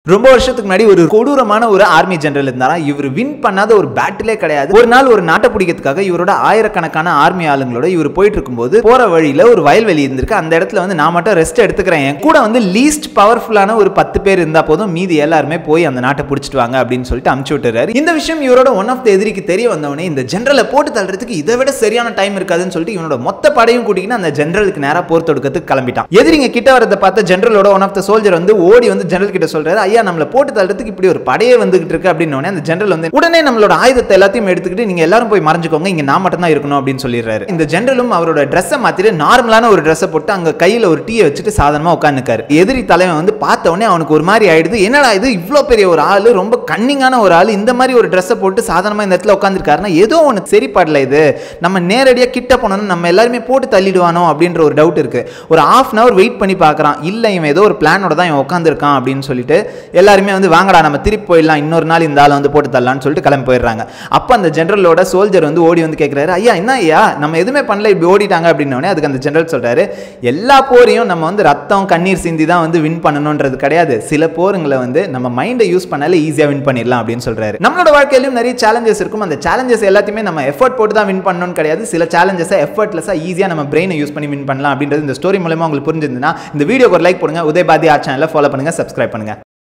ரொம்ப வருஷத்துக்கு முன்னாடி ஒரு கொடூரமான ஒரு ஆர்மி ஜெனரல் இருந்தாராம் இவர் வின் பண்ணாத ஒரு பேட்டிலே கிடையாது ஒரு நாள் ஒரு நாட்டை பிடிக்கிறதுக்காக இவரோட ஆயிரக்கணக்கான ஆர்மி ஆளுங்களோட இவர் போயிட்டு இருக்கும்போது போற வழியில ஒரு வயல்வெளி இருந்திருக்கு அந்த இடத்துல வந்து நான் மட்டும் ரெஸ்ட் எடுத்துக்கிறேன் என் கூட வந்து லீஸ்ட் பவர்ஃபுல்லான ஒரு பத்து பேர் இருந்தா போதும் மீதி எல்லாருமே போய் அந்த நாட்டை பிடிச்சிட்டு வாங்க அப்படின்னு சொல்லிட்டு அமுச்சு விட்டுறாரு இந்த விஷயம் இவரோட ஒன் ஆஃப் த எதிரிக்கு தெரிய வந்தவனே இந்த ஜெனரலை போட்டு தள்ளுறதுக்கு இதை விட சரியான டைம் இருக்காதுன்னு சொல்லிட்டு இவனோட மொத்த படையும் கூட்டிக்கின்னு அந்த ஜெனரலுக்கு நேரா போர் தொடுக்கிறதுக்கு கிளம்பிட்டான் எதிரிங்க கிட்ட வரதை பார்த்த ஜெனரலோட ஒன் ஆஃப் த சோல்ஜர் வந்து ஓடி வந்து ஜெனரல் கிட்ட சொல்றாரு ஐயா நம்மள போட்டு தள்ளுறதுக்கு இப்படி ஒரு படையே வந்துகிட்டு இருக்கு அப்படின்னு உடனே அந்த ஜெனரல் வந்து உடனே நம்மளோட ஆயுதத்தை எல்லாத்தையும் எடுத்துக்கிட்டு நீங்க எல்லாரும் போய் மறைஞ்சுக்கோங்க இங்க நான் மட்டும் தான் இருக்கணும் அப்படின்னு சொல்லிடுறாரு இந்த ஜெனரலும் அவரோட ட்ரெஸ்ஸை மாத்திட்டு நார்மலான ஒரு ட்ரெஸ்ஸை போட்டு அங்க கையில ஒரு டீயை வச்சுட்டு சாதாரணமா உட்காந்துக்காரு எதிரி தலைவன் வந்து பார்த்த உடனே அவனுக்கு ஒரு மாதிரி ஆயிடுது என்னடா இது இவ்வளோ பெரிய ஒரு ஆளு ரொம்ப கன்னிங்கான ஒரு ஆளு இந்த மாதிரி ஒரு ட்ரெஸ்ஸை போட்டு சாதாரணமா இந்த இடத்துல உட்காந்துருக்காருன்னா ஏதோ ஒன்று சரிப்படல இது நம்ம நேரடியாக கிட்ட போனோம்னா நம்ம எல்லாருமே போட்டு தள்ளிடுவானோ அப்படின்ற ஒரு டவுட் இருக்கு ஒரு ஹாஃப் அன் அவர் வெயிட் பண்ணி பார்க்குறான் இல்லை இவன் ஏதோ ஒரு பிளானோட தான் இவன் உட்காந்துருக்கான் அப்படின்னு சொல்லிட்டு எல்லாருமே வந்து வாங்கடா நம்ம திருப்பி போயிடலாம் இன்னொரு நாள் இந்த ஆளை வந்து போட்டு தள்ளலாம்னு சொல்லிட்டு கிளம்பி போயிடுறாங்க அப்போ அந்த ஜெனரலோட சோல்ஜர் வந்து ஓடி வந்து கேட்குறாரு ஐயா என்ன ஐயா நம்ம எதுவுமே பண்ணல இப்படி ஓடிட்டாங்க அப்படின்னோடனே அதுக்கு அந்த ஜெனரல் சொல்றாரு எல்லா போரையும் நம்ம வந்து ரத்தம் கண்ணீர் சிந்தி தான் வந்து வின் பண்ணணுன்றது கிடையாது சில போருங்களை வந்து நம்ம மைண்டை யூஸ் பண்ணாலே ஈஸியாக வின் பண்ணிடலாம் அப்படின்னு சொல்றாரு நம்மளோட வாழ்க்கையிலும் நிறைய சேலஞ்சஸ் இருக்கும் அந்த சேலஞ்சஸ் எல்லாத்தையுமே நம்ம எஃபர்ட் போட்டு தான் வின் பண்ணணும்னு கிடையாது சில சேலஞ்சஸை எஃபர்ட்லெஸ்ஸாக ஈஸியாக நம்ம பிரெயினை யூஸ் பண்ணி வின் பண்ணலாம் அப்படின்றது இந்த ஸ்டோரி மூலமா உங்களுக்கு புரிஞ்சிருந்ததுன்னா இந்த வீடியோக்கு ஒரு லைக் போடுங்க உதயபாதி ஆ சேனலை ஃபாலோ பண்ணுங்க சப்ஸ்கிரைப் பண்ணுங்க